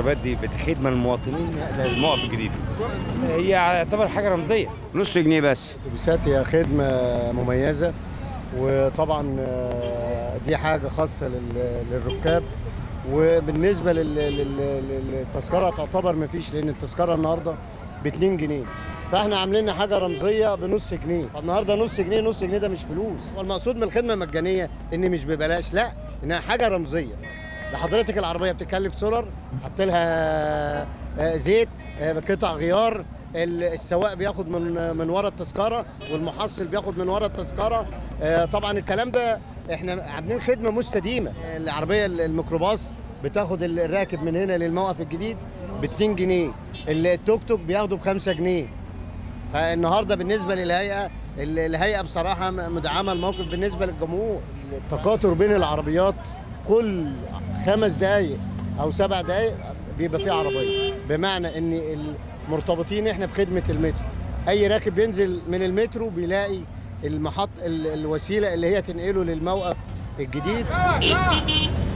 العربيات دي بتخدم المواطنين للموقف الجديد هي يعتبر حاجه رمزيه نص جنيه بس الاتوبيسات هي خدمة مميزة وطبعا آه، دي حاجة خاصة لل- للركاب وبالنسبة لل- لل- للتذكرة تعتبر ما فيش لأن التذكرة النهاردة ب 2 جنيه فاحنا عاملين حاجة رمزية بنص جنيه النهاردة نص جنيه نص جنيه ده مش فلوس والمقصود من الخدمة المجانية إن مش ببلاش لا إنها حاجة رمزية لحضرتك العربية بتكلف سولار حط لها آه، زيت آه، قطع غيار ال- السواق بياخد من من ورا التذكره والمحصل بياخد من ورا التذكره آه، طبعا الكلام ده احنا عاملين خدمه مستديمه العربيه ال- الميكروباص بتاخد ال- الراكب من هنا للموقف الجديد ب 2 جنيه ال- التوك توك بياخده ب 5 جنيه فالنهارده بالنسبه للهيئه ال- الهيئه بصراحه م- مدعمه الموقف بالنسبه للجمهور التكاثر بين العربيات كل خمس دقائق او سبع دقائق بيبقى فيه عربيه بمعنى ان المرتبطين احنا بخدمه المترو اي راكب بينزل من المترو بيلاقي المحط ال- الوسيله اللي هي تنقله للموقف الجديد